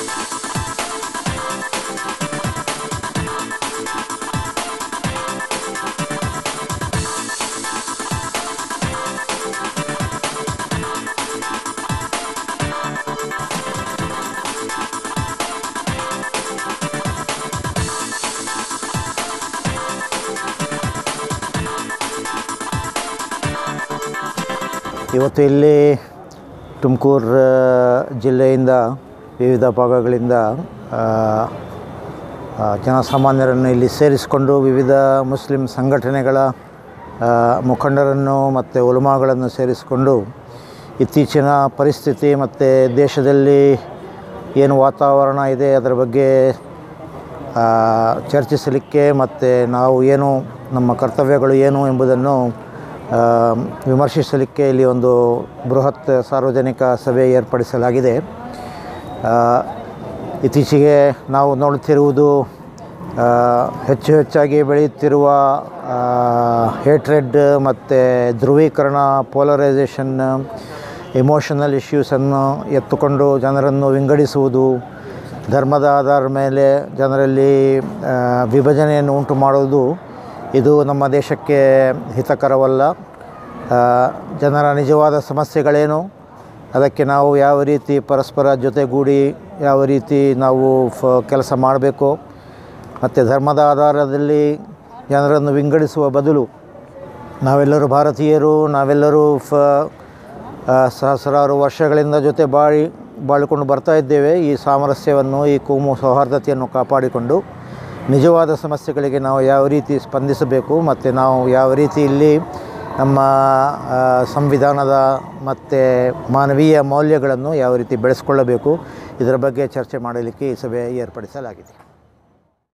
ಇವತ್ತು ಇಲ್ಲಿ ತುಮಕೂರು ಜಿಲ್ಲೆಯಿಂದ ವಿವಿಧ ಭಾಗಗಳಿಂದ ಆ, ಆ, ಜನಸಾಮಾನ್ಯರನ್ನು ಇಲ್ಲಿ ಸೇರಿಸಿಕೊಂಡು ವಿವಿಧ ಮುಸ್ಲಿಂ ಸಂಘಟನೆಗಳ ಆ, ಮುಖಂಡರನ್ನು ಮತ್ತು ಉಲಮಾಗಳನ್ನು ಸೇರಿಸಿಕೊಂಡು ಇತ್ತೀಚಿನ ಪರಿಸ್ಥಿತಿ ಮತ್ತು ದೇಶದಲ್ಲಿ ಏನು ವಾತಾವರಣ ಇದೆ ಅದರ ಬಗ್ಗೆ ಆ, ಚರ್ಚಿಸಲಿಕ್ಕೆ ಮತ್ತು ನಾವು ಏನು ನಮ್ಮ ಕರ್ತವ್ಯಗಳು ಏನು ಎಂಬುದನ್ನು ಆ, ವಿಮರ್ಶಿಸಲಿಕ್ಕೆ ಇಲ್ಲಿ ಒಂದು ಬೃಹತ್ ಸಾರ್ವಜನಿಕ ಸಭೆ ಏರ್ಪಡಿಸಲಾಗಿದೆ ಆ, ಇತ್ತೀಚೆಗೆ ನಾವು ನೋಡುತ್ತಿರುವುದು ಆ, ಹೆಚ್ಚು ಹೆಚ್ಚಾಗಿ ಬೆಳೆಯುತ್ತಿರುವ ಹೇಟ್ರೆಡ್ ಮತ್ತು ಧ್ರುವೀಕರಣ ಪೋಲರೈಸೇಷನ್ ಎಮೋಷನಲ್ ಇಶ್ಯೂಸನ್ನು ಎತ್ತುಕೊಂಡು ಜನರನ್ನು ವಿಂಗಡಿಸುವುದು ಧರ್ಮದ ಆಧಾರದ ಮೇಲೆ ಜನರಲ್ಲಿ ಆ, ವಿಭಜನೆಯನ್ನು ಉಂಟು ಮಾಡುವುದು ಇದು ನಮ್ಮ ದೇಶಕ್ಕೆ ಹಿತಕರವಲ್ಲ ಆ, ಜನರ ನಿಜವಾದ ಸಮಸ್ಯೆಗಳೇನು ಅದಕ್ಕೆ ನಾವು ಯಾವ ರೀತಿ ಪರಸ್ಪರ ಜೊತೆಗೂಡಿ ಯಾವ ರೀತಿ ನಾವು ಫ ಕೆಲಸ ಮಾಡಬೇಕು ಮತ್ತು ಧರ್ಮದ ಆಧಾರದಲ್ಲಿ ಜನರನ್ನು ವಿಂಗಡಿಸುವ ಬದಲು ನಾವೆಲ್ಲರೂ ಭಾರತೀಯರು ನಾವೆಲ್ಲರೂ ಫ ಆ, ಸಹಸ್ರಾರು ವರ್ಷಗಳಿಂದ ಜೊತೆ ಬಾಳಿ ಬಾಳಿಕೊಂಡು ಬರ್ತಾ ಇದ್ದೇವೆ ಈ ಸಾಮರಸ್ಯವನ್ನು ಈ ಕೋಮು ಸೌಹಾರ್ದತೆಯನ್ನು ಕಾಪಾಡಿಕೊಂಡು ನಿಜವಾದ ಸಮಸ್ಯೆಗಳಿಗೆ ನಾವು ಯಾವ ರೀತಿ ಸ್ಪಂದಿಸಬೇಕು ಮತ್ತು ನಾವು ಯಾವ ರೀತಿ ಇಲ್ಲಿ ನಮ್ಮ ಆ, ಸಂವಿಧಾನದ ಮತ್ತು ಮಾನವೀಯ ಮೌಲ್ಯಗಳನ್ನು ಯಾವ ರೀತಿ ಬೆಳೆಸ್ಕೊಳ್ಳಬೇಕು ಇದರ ಬಗ್ಗೆ ಚರ್ಚೆ ಮಾಡಲಿಕ್ಕೆ ಈ ಸಭೆ ಏರ್ಪಡಿಸಲಾಗಿದೆ